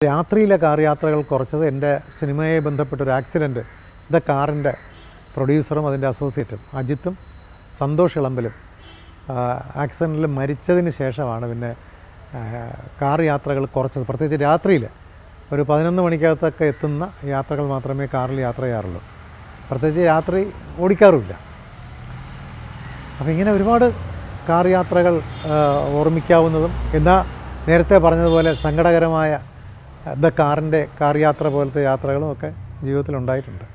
രാത്രിയിലെ കാർ യാത്രകൾ കുറച്ചത് എൻ്റെ സിനിമയെ ബന്ധപ്പെട്ട ഒരു ആക്സിഡൻറ്റ് ദ കാറിൻ്റെ പ്രൊഡ്യൂസറും അതിൻ്റെ അസോസിയേറ്റും അജിത്തും സന്തോഷ് ഇളമ്പലും ആക്സിഡൻറ്റിൽ മരിച്ചതിന് ശേഷമാണ് പിന്നെ ആ, കാർ യാത്രകൾ കുറച്ചത് പ്രത്യേകിച്ച് രാത്രിയിൽ ഒരു പതിനൊന്ന് മണിക്കകത്തൊക്കെ എത്തുന്ന യാത്രകൾ മാത്രമേ കാറിൽ യാത്ര ചെയ്യാറുള്ളൂ പ്രത്യേകിച്ച് രാത്രി ഓടിക്കാറുമില്ല അപ്പോൾ ഇങ്ങനെ ഒരുപാട് കാർ യാത്രകൾ ആ, ഓർമ്മിക്കാവുന്നതും എന്നാൽ നേരത്തെ പറഞ്ഞതുപോലെ സങ്കടകരമായ ദ കാറിൻ്റെ കാർ യാത്ര പോലത്തെ യാത്രകളും ഒക്കെ ജീവിതത്തിൽ ഉണ്ടായിട്ടുണ്ട്